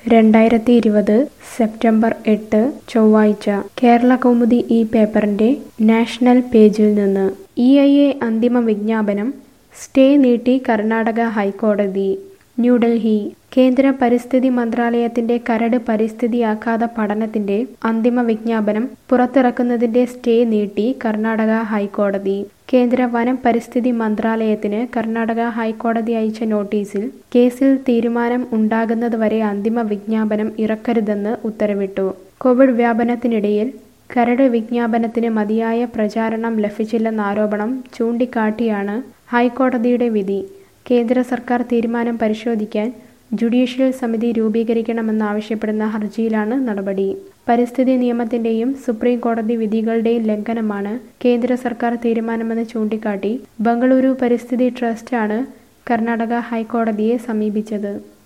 രണ്ടായിരത്തി ഇരുപത് സെപ്റ്റംബർ എട്ട് ചൊവ്വാഴ്ച കേരള കൗമുദി ഈ പേപ്പറിന്റെ നാഷണൽ പേജിൽ നിന്ന് ഇ ഐ എ അന്തിമ വിജ്ഞാപനം സ്റ്റേ നീട്ടി കർണാടക ഹൈക്കോടതി ന്യൂഡൽഹി കേന്ദ്ര പരിസ്ഥിതി മന്ത്രാലയത്തിന്റെ കരട് പരിസ്ഥിതി ആഘാത പഠനത്തിന്റെ അന്തിമ വിജ്ഞാപനം പുറത്തിറക്കുന്നതിന്റെ സ്റ്റേ നീട്ടി കർണാടക ഹൈക്കോടതി കേന്ദ്ര വനം പരിസ്ഥിതി മന്ത്രാലയത്തിന് കർണാടക ഹൈക്കോടതി അയച്ച നോട്ടീസിൽ കേസിൽ തീരുമാനം ഉണ്ടാകുന്നതുവരെ അന്തിമ വിജ്ഞാപനം ഇറക്കരുതെന്ന് ഉത്തരവിട്ടു കോവിഡ് വ്യാപനത്തിനിടയിൽ കരട് വിജ്ഞാപനത്തിന് മതിയായ പ്രചാരണം ലഭിച്ചില്ലെന്ന ആരോപണം ചൂണ്ടിക്കാട്ടിയാണ് ഹൈക്കോടതിയുടെ വിധി കേന്ദ്ര സർക്കാർ തീരുമാനം പരിശോധിക്കാൻ ജുഡീഷ്യൽ സമിതി രൂപീകരിക്കണമെന്നാവശ്യപ്പെടുന്ന ഹർജിയിലാണ് നടപടി പരിസ്ഥിതി നിയമത്തിന്റെയും സുപ്രീം കോടതി വിധികളുടെയും ലംഘനമാണ് കേന്ദ്ര സർക്കാർ തീരുമാനമെന്ന് ചൂണ്ടിക്കാട്ടി ബംഗളൂരു പരിസ്ഥിതി ട്രസ്റ്റാണ് കർണാടക ഹൈക്കോടതിയെ സമീപിച്ചത്